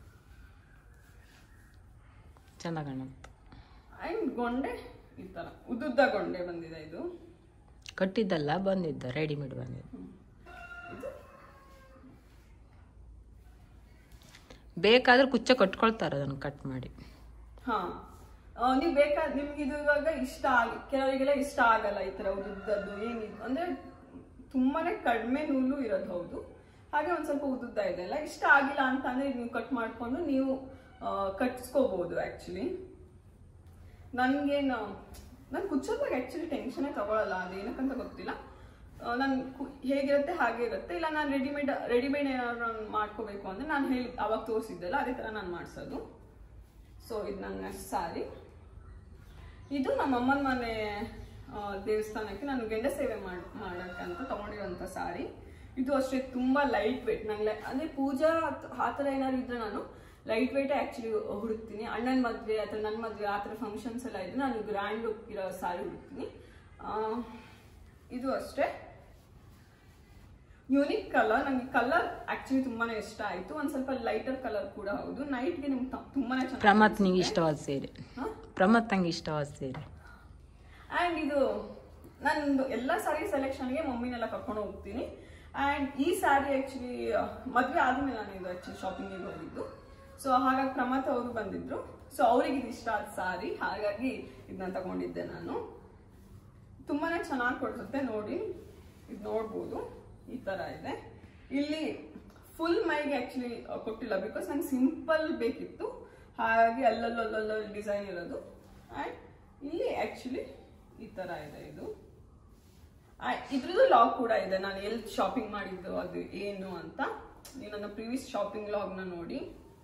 ಚೆಂದ ಕಾಣುತ್ತೆ ಆ್ಯಂಡ್ ಗೊಂಡೆ ಈ ಥರ ಉದ್ದುದ್ದ ಗೊಂಡೆ ಬಂದಿದೆ ಇದು ಕಟ್ಟಿದ್ದಲ್ಲ ಬಂದಿದ್ದ ರೆಡಿಮೇಡ್ ಬಂದಿದ್ದು ಬೇಕಾದ್ರೆ ಕುಚ್ಚ ಕಟ್ಕೊಳ್ತಾರೆ ಅದನ್ನು ಕಟ್ ಮಾಡಿ ಹಾ ನೀವು ಬೇಕಾದ ನಿಮ್ಗೆ ಇದು ಇವಾಗ ಇಷ್ಟ ಆಗಿ ಕೆಲವರಿಗೆಲ್ಲ ಇಷ್ಟ ಆಗಲ್ಲ ಈ ತರ ಉದ್ದುದ್ದದ್ದು ಏನಿದು ಅಂದ್ರೆ ತುಂಬಾನೇ ಕಡಿಮೆ ನೂಲು ಇರೋದು ಹೌದು ಹಾಗೆ ಒಂದ್ ಸ್ವಲ್ಪ ಉದ್ದುದ್ದ ಇದೆ ಅಲ್ಲ ಇಷ್ಟ ಆಗಿಲ್ಲ ಅಂತ ಅಂದ್ರೆ ನೀವು ಕಟ್ ಮಾಡ್ಕೊಂಡು ನೀವು ಆ, ಕಟ್ಸ್ಕೋಬಹುದು ಆಕ್ಚುಲಿ ನನ್ಗೇನು ನಾನು ಕುಚ್ಚೋದ ಬಗ್ಗೆ ಆಕ್ಚುಲಿ ಟೆನ್ಷನೇ ತಗೊಳಲ್ಲ ಅದೇನಕ್ಕಂತ ಗೊತ್ತಿಲ್ಲ ನಾನು ಹೇಗಿರುತ್ತೆ ಹಾಗೆ ಇರುತ್ತೆ ಇಲ್ಲ ನಾನು ರೆಡಿಮೇಡ್ ರೆಡಿಮೇಡ್ ಏನಾದ್ರು ನಾನು ಮಾಡ್ಕೋಬೇಕು ಅಂದ್ರೆ ನಾನು ಹೇಳಿ ಅವಾಗ ತೋರಿಸಿದ್ದೆಲ್ಲ ಅದೇ ಥರ ನಾನು ಮಾಡಿಸೋದು ಸೊ ಇದು ನನ್ನ ಸಾರಿ ಇದು ನಮ್ಮ ಅಮ್ಮನ ಮನೆ ಆ, ದೇವಸ್ಥಾನಕ್ಕೆ ನಾನು ಗೆಂಡ ಸೇವೆ ಮಾಡ್ ಮಾಡೋಕ್ಕೆ ಅಂತ ತಗೊಂಡಿರೋಂಥ ಸಾರಿ ಇದು ಅಷ್ಟೇ ತುಂಬಾ ಲೈಟ್ ವೇಟ್ ನಂಗೆ ಅಂದ್ರೆ ಪೂಜಾ ಅತ್- ಆ ಥರ ಏನಾದ್ರು ಇದ್ರೆ ನಾನು ಲೈಟ್ ವೇಟೇ ಆ್ಯಕ್ಚುಲಿ ಹುಡುಕ್ತೀನಿ ಅಣ್ಣನ ಮದುವೆ ಅಥವಾ ನನ್ನ ಮದುವೆ ಆ ಥರ ಫಂಕ್ಷನ್ಸ್ ಎಲ್ಲ ಇದ್ರೆ ನಾನು ಗ್ರ್ಯಾಂಡ್ ಲುಕ್ ಇರೋ ಸಾರಿ ಹುಡುಕ್ತೀನಿ ಆ, ಇದು ಅಷ್ಟೇ ಯೂನಿಕ್ ಕಲರ್ ನಂಗೆ ಕಲರ್ ಆಕ್ಚುಲಿ ತುಂಬಾನೇ ಇಷ್ಟ ಆಯ್ತು ಒಂದ್ ಸ್ವಲ್ಪ ಲೈಟರ್ ಕಲರ್ ಕೂಡ ಹೌದು ನೈಟ್ಗೆ ನಿಮ್ಗೆ ತ- ತುಂಬಾನೇ ಚೆನ್ನಾಗಿ ಪ್ರಮತ್ ನಿಂಗೆ ಇಷ್ಟವಾದ ಸೀರೆ ಹಾ? ಪ್ರಮತ್ ನಂಗೆ ಇಷ್ಟವಾದ ಸೀರೆ ಆ್ಯಂಡ್ ಇದು ನಂದು ಎಲ್ಲ ಸ್ಯಾರಿ ಸೆಲೆಕ್ಷನ್ಗೆ ಮಮ್ಮಿನೆಲ್ಲ ಕರ್ಕೊಂಡು ಹೋಗ್ತೀನಿ ಆ್ಯಂಡ್ ಈ ಸ್ಯಾರಿ ಆ್ಯಕ್ಚುಲಿ ಮದುವೆ ಆದಮೇಲೆ ನಾನು ಇದು ಆ್ಯಕ್ಚುಲಿ ಶಾಪಿಂಗಿಗೆ ಹೋಗಿದ್ದು ಸೊ ಹಾಗಾಗಿ ಪ್ರಮತ್ ಅವರು ಬಂದಿದ್ರು ಸೊ ಅವ್ರಿಗೆ ಇದು ಇಷ್ಟ ಆದ ಸಾರಿ ಹಾಗಾಗಿ ಇದನ್ನ ತಗೊಂಡಿದ್ದೆ ನಾನು ತುಂಬಾನೇ ಚೆನ್ನಾಗಿ ಕೊಡ್ಸುತ್ತೆ ನೋಡಿ ಇದು ನೋಡ್ಬೋದು ಈ ಥರ ಇದೆ ಇಲ್ಲಿ ಫುಲ್ ಮೈಗೆ ಆ್ಯಕ್ಚುಲಿ ಕೊಟ್ಟಿಲ್ಲ ಬಿಕಾಸ್ ನಂಗೆ ಸಿಂಪಲ್ ಬೇಕಿತ್ತು ಹಾಗಾಗಿ ಅಲ್ಲಲ್ಲೂ ಅಲ್ಲಲ್ಲೂ ಡಿಸೈನ್ ಇರೋದು ಆ್ಯಂಡ್ ಇಲ್ಲಿ ಆ್ಯಕ್ಚುಲಿ ಈ ಥರ ಇದೆ ಇದು ಆ, ಇದ್ರದ್ದು ಲಾಗ್ ಕೂಡ ಇದೆ ನಾನು ಎಲ್ಲಿ ಶಾಪಿಂಗ್ ಮಾಡಿದ್ದು ಅದು ಏನು ಅಂತ ನೀವು ನನ್ನ ಪ್ರೀವಿಯಸ್ ಶಾಪಿಂಗ್ ಲಾಗ್ನ ನೋಡಿ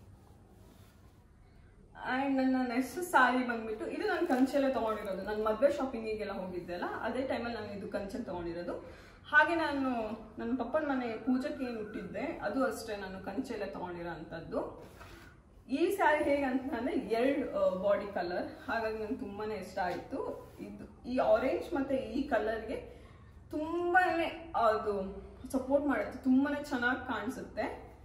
ಆ್ಯಂಡ್ ನನ್ನ ನೆಕ್ಸ್ಟ್ ಸಾರಿ ಬಂದ್ಬಿಟ್ಟು ಇದು ನಾನು ಕಂಚೆಲ್ಲ ತಗೊಂಡಿರೋದು ನಾನು ಮದುವೆ ಶಾಪಿಂಗಿಗೆಲ್ಲ ಹೋಗಿದ್ದೆ ಅಲ್ಲ ಅದೇ ಟೈಮಲ್ಲಿ ನಾನು ಇದು ಕಂಚಲ್ಲಿ ತಗೊಂಡಿರೋದು ಹಾಗೆ ನಾನು ನನ್ನ ಪಪ್ಪನ ಮನೆ ಪೂಜೆಗೆ ಏನು ಹುಟ್ಟಿದ್ದೆ ಅದು ಅಷ್ಟೇ ನಾನು ಕಂಚೆಲ್ಲ ತಗೊಂಡಿರೋ ಅಂಥದ್ದು ಈ ಸ್ಯಾರಿ ಹೇಗೆ ಅಂತಂದ್ರೆ ಎರಡು ಬಾಡಿ ಕಲರ್ ಹಾಗಾಗಿ ನಂಗೆ ತುಂಬಾನೇ ಇಷ್ಟ ಆಯಿತು ಇದು ಈ ಆರೆಂಜ್ ಮತ್ತೆ ಈ ಕಲರ್ಗೆ ತುಂಬಾನೇ ಅದು ಸಪೋರ್ಟ್ ಮಾಡುತ್ತೆ ತುಂಬಾನೇ ಚೆನ್ನಾಗಿ ಕಾಣಿಸುತ್ತೆ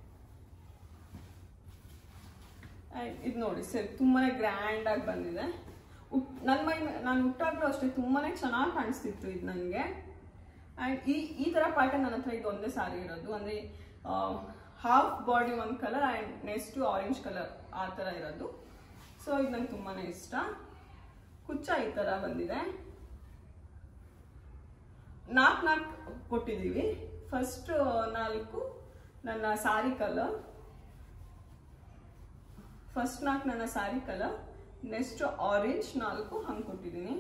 ಇದು ನೋಡಿ ಸರಿ ತುಂಬಾನೇ ಗ್ರ್ಯಾಂಡ್ ಆಗಿ ಬಂದಿದೆ ಉಟ್ ನನ್ನ ಮೈ ನಾನು ಹುಟ್ಟಾಗ್ಲೂ ಅಷ್ಟೇ ತುಂಬಾನೇ ಚೆನ್ನಾಗಿ ಕಾಣಿಸ್ತಿತ್ತು ಇದು ನನಗೆ ಆ್ಯಂಡ್ ಈ ಈ ಥರ ಪ್ಯಾಟರ್ನ್ ನನ್ನ ಹತ್ರ ಇದು ಒಂದೇ ಸಾರಿ ಇರೋದು ಅಂದರೆ ಹಾಫ್ ಬಾಡಿ ಒಂದು colour and next orange colour ಆ ಥರ ಇರೋದು ಸೊ ಇದು ನಂಗೆ ತುಂಬಾ ಇಷ್ಟ ಕುಚ್ಚ ಈ ಥರ ಬಂದಿದೆ ನಾಲ್ಕು ನಾಲ್ಕು ಕೊಟ್ಟಿದ್ದೀವಿ ಫಸ್ಟ್ ನಾಲ್ಕು ನನ್ನ ಸಾರಿ ಕಲರ್ ಫಸ್ಟ್ ನಾಲ್ಕು ನನ್ನ ಸ್ಯಾರಿ ಕಲರ್ ನೆಕ್ಸ್ಟ್ ಆರೆಂಜ್ ನಾಲ್ಕು ಹಂಗೆ ಕೊಟ್ಟಿದ್ದೀನಿ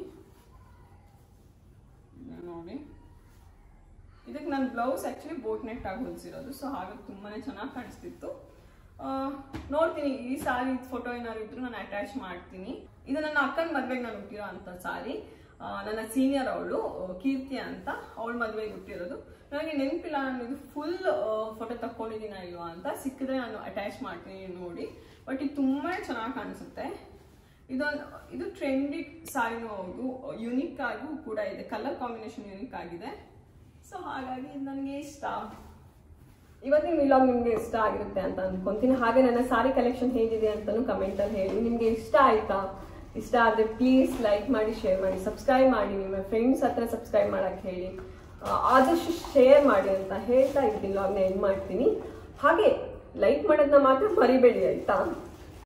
ಇದು ನೋಡಿ ಇದಕ್ಕೆ ನನ್ನ ಬ್ಲೌಸ್ ಆ್ಯಕ್ಚುಲಿ ಬೋಟ್ ನೆಟ್ ಆಗಿ ಹೊಲಿಸಿರೋದು ಸೊ ಹಾಗಾಗಿ ತುಂಬಾನೇ ಚೆನ್ನಾಗಿ ಕಾಣಿಸ್ತಿತ್ತು ಆ, ನೋಡ್ತೀನಿ ಈ ಸಾರಿ ಫೋಟೋ ಏನಾದ್ರು ಇದ್ರು ನಾನು ಅಟ್ಯಾಚ್ ಮಾಡ್ತೀನಿ ಇದು ನನ್ನ ಅಕ್ಕನ ಮದ್ವೆಗೆ ನಾನು ಹುಟ್ಟಿರೋ ಅಂತ ಸಾರಿ ಆ, ನನ್ನ ಸೀನಿಯರ್ ಅವಳು ಕೀರ್ತಿ ಅಂತ ಅವಳ ಮದುವೆ ಹುಟ್ಟಿರೋದು ನನಗೆ ನೆನಪಿಲ್ಲ ನಾನು ಇದು ಫುಲ್ ಫೋಟೋ ತಕ್ಕೊಂಡಿದ್ದೀನ ಇಲ್ವಾ ಅಂತ ಸಿಕ್ಕಿದ್ರೆ ನಾನು ಅಟ್ಯಾಚ್ ಮಾಡ್ತೀನಿ ನೋಡಿ ಬಟ್ ಇದು ತುಂಬಾ ಚೆನ್ನಾಗಿ ಕಾಣಿಸುತ್ತೆ ಇದೊಂದು ಇದು ಟ್ರೆಂಡಿ ಸಾರಿನೂ ಹೌದು ಯುನಿಕ್ ಆಗೂ ಕೂಡ ಇದೆ ಕಲರ್ ಕಾಂಬಿನೇಷನ್ ಯುನಿಕ್ ಆಗಿದೆ ಸೊ ಹಾಗಾಗಿ ಇದು ನನಗೆ ಇಷ್ಟ ಇವತ್ತಿನ ವಿಲಾಗ್ ನಿಮ್ಗೆ ಇಷ್ಟ ಆಗಿರುತ್ತೆ ಅಂತ ಅನ್ಕೊಂತೀನಿ ಹಾಗೆ ನನ್ನ ಸಾರಿ ಕಲೆಕ್ಷನ್ ಹೇಗಿದೆ ಅಂತಾನು ಕಮೆಂಟ್ ಅಲ್ಲಿ ಹೇಳಿ ನಿಮ್ಗೆ ಇಷ್ಟ ಆಯ್ತಾ ಇಷ್ಟ ಆದ್ರೆ ಪ್ಲೀಸ್ ಲೈಕ್ ಮಾಡಿ ಶೇರ್ ಮಾಡಿ ಸಬ್ಸ್ಕ್ರೈಬ್ ಮಾಡಿ ನಿಮ್ಮ ಫ್ರೆಂಡ್ಸ್ ಹತ್ರ ಸಬ್ಸ್ಕ್ರೈಬ್ ಮಾಡಕ್ ಹೇಳಿ ಆ, ಆದಷ್ಟು ಶೇರ್ ಮಾಡಿ ಅಂತ ಹೇಳ್ತಾ ಈ ವಿಲಾಗ್ನ ಎಂಡ್ ಮಾಡ್ತೀನಿ ಹಾಗೆ ಲೈಕ್ ಮಾಡೋದನ್ನ ಮಾತ್ರ ಮರಿಬೇಡಿ ಆಯ್ತಾ